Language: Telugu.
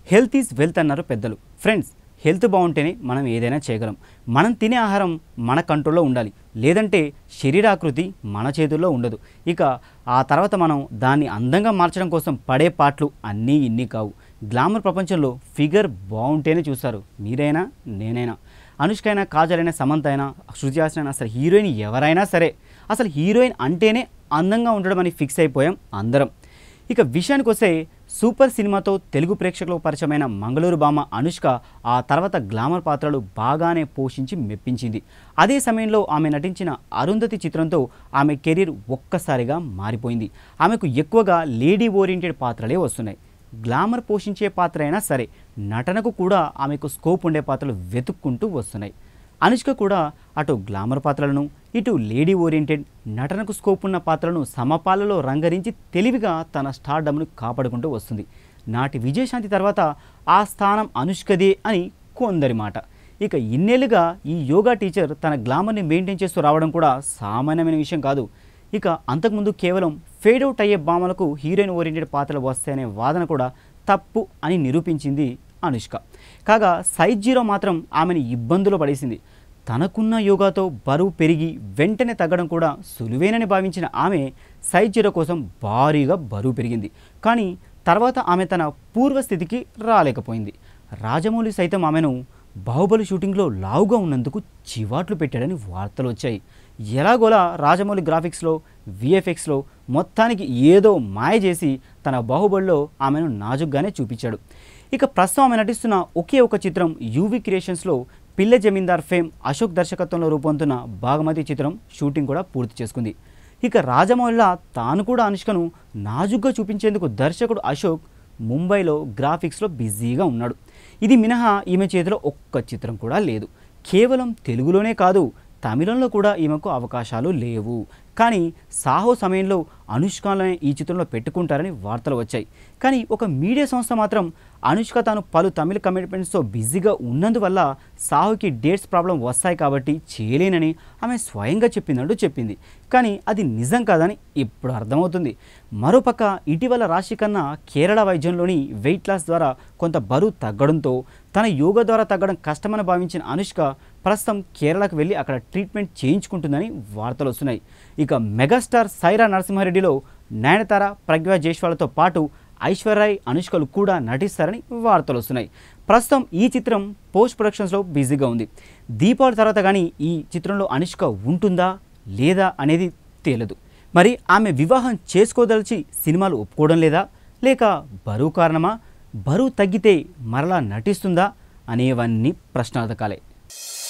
హెల్త్ ఈజ్ వెల్త్ అన్నారు పెద్దలు ఫ్రెండ్స్ హెల్త్ బాగుంటేనే మనం ఏదైనా చేయగలం మనం తినే ఆహారం మన కంట్రోల్లో ఉండాలి లేదంటే శరీరాకృతి మన చేతుల్లో ఉండదు ఇక ఆ తర్వాత మనం దాన్ని అందంగా మార్చడం కోసం పడే పాటలు అన్నీ ఇన్ని కావు గ్లామర్ ప్రపంచంలో ఫిగర్ బాగుంటేనే చూస్తారు మీరైనా నేనైనా అనుష్క అయినా కాజల్ అయినా సమంత అయినా శృతి హాసన్ అయినా అసలు హీరోయిన్ ఎవరైనా సరే అసలు హీరోయిన్ అంటేనే అందంగా ఉండడం అని ఫిక్స్ అయిపోయాం అందరం ఇక విషయానికి వస్తే సూపర్ సినిమాతో తెలుగు ప్రేక్షకులకు పరిచయమైన మంగళూరు బామ్మ అనుష్క ఆ తర్వాత గ్లామర్ పాత్రలు బాగానే పోషించి మెప్పించింది అదే సమయంలో ఆమె నటించిన అరుంధతి చిత్రంతో ఆమె కెరీర్ ఒక్కసారిగా మారిపోయింది ఆమెకు ఎక్కువగా లేడీ ఓరియంటెడ్ పాత్రలే వస్తున్నాయి గ్లామర్ పోషించే పాత్ర అయినా సరే నటనకు కూడా ఆమెకు స్కోప్ ఉండే పాత్రలు వెతుక్కుంటూ వస్తున్నాయి అనుష్క కూడా అటు గ్లామర్ పాత్రలను ఇటు లేడీ ఓరియంటెడ్ నటనకు స్కోప్ ఉన్న పాత్రలను సమపాలలో రంగరించి తెలివిగా తన స్టార్డమ్ను కాపాడుకుంటూ వస్తుంది నాటి విజయశాంతి తర్వాత ఆ స్థానం అనుష్కదే అని కొందరి మాట ఇక ఇన్నేళ్లుగా ఈ యోగా టీచర్ తన గ్లామర్ని మెయింటైన్ చేస్తూ రావడం కూడా సామాన్యమైన విషయం కాదు ఇక అంతకుముందు కేవలం ఫేడ్ అవుట్ అయ్యే భామలకు హీరోయిన్ ఓరియంటెడ్ పాత్రలు వస్తాయనే వాదన కూడా తప్పు అని నిరూపించింది అనుష్క కాగా సైజ్ జీరో మాత్రం ఆమెను ఇబ్బందులు పడేసింది తనకున్న యోగాతో బరువు పెరిగి వెంటనే తగ్గడం కూడా సులువేనని భావించిన ఆమె సైజ్ జీరో కోసం భారీగా బరువు పెరిగింది కానీ తర్వాత ఆమె తన పూర్వస్థితికి రాలేకపోయింది రాజమౌళి సైతం ఆమెను బాహుబలి షూటింగ్లో లావుగా ఉన్నందుకు చివాట్లు పెట్టాడని వార్తలు వచ్చాయి ఎలాగోలా రాజమౌళి గ్రాఫిక్స్లో విఎఫ్ఎక్స్లో మొత్తానికి ఏదో మాయ చేసి తన బాహుబలిలో ఆమెను నాజుగ్గానే చూపించాడు ఇక ప్రస్తుతం ఆమె నటిస్తున్న ఒకే ఒక చిత్రం యూవి క్రియేషన్స్లో పిల్ల జమీందార్ ఫేమ్ అశోక్ దర్శకత్వంలో రూపొందుతున్న బాగమతి చిత్రం షూటింగ్ కూడా పూర్తి చేసుకుంది ఇక రాజమౌళిలా తాను కూడా అనుష్కను నాజుగ్గా చూపించేందుకు దర్శకుడు అశోక్ ముంబైలో గ్రాఫిక్స్లో బిజీగా ఉన్నాడు ఇది మినహా ఈమె చేతిలో ఒక్క చిత్రం కూడా లేదు కేవలం తెలుగులోనే కాదు తమిళంలో కూడా ఈమెకు అవకాశాలు లేవు కానీ సాహో సమయంలో అనుష్కలనే ఈ చిత్రంలో పెట్టుకుంటారని వార్తలు వచ్చాయి కానీ ఒక మీడియా సంస్థ మాత్రం అనుష్క తాను పలు తమిళ కమిట్మెంట్స్తో బిజీగా ఉన్నందువల్ల సాహుకి డేట్స్ ప్రాబ్లం వస్తాయి కాబట్టి చేయలేనని ఆమె స్వయంగా చెప్పిందంటూ చెప్పింది కానీ అది నిజం కాదని ఇప్పుడు అర్థమవుతుంది మరోపక్క ఇటీవల రాశి కన్నా కేరళ వైద్యంలోని వెయిట్ లాస్ ద్వారా కొంత బరువు తగ్గడంతో తన యోగా ద్వారా తగ్గడం కష్టమని భావించిన అనుష్క ప్రస్తుతం కేరళకు వెళ్ళి అక్కడ ట్రీట్మెంట్ చేయించుకుంటుందని వార్తలు వస్తున్నాయి ఇక మెగాస్టార్ సైరా నరసింహారెడ్డిలో నయనతార ప్రజ్ఞా జైస్వాలతో పాటు ఐశ్వర్యరాయ్ అనుష్కలు కూడా నటిస్తారని వార్తలు వస్తున్నాయి ప్రస్తుతం ఈ చిత్రం పోస్ట్ ప్రొడక్షన్స్లో బిజీగా ఉంది దీపావళి తర్వాత కానీ ఈ చిత్రంలో అనుష్క ఉంటుందా లేదా అనేది తేలదు మరి ఆమె వివాహం చేసుకోదలిచి సినిమాలు ఒప్పుకోవడం లేదా లేక బరువు కారణమా బరువు తగ్గితే మరలా నటిస్తుందా అనేవన్నీ ప్రశ్నార్థకాలే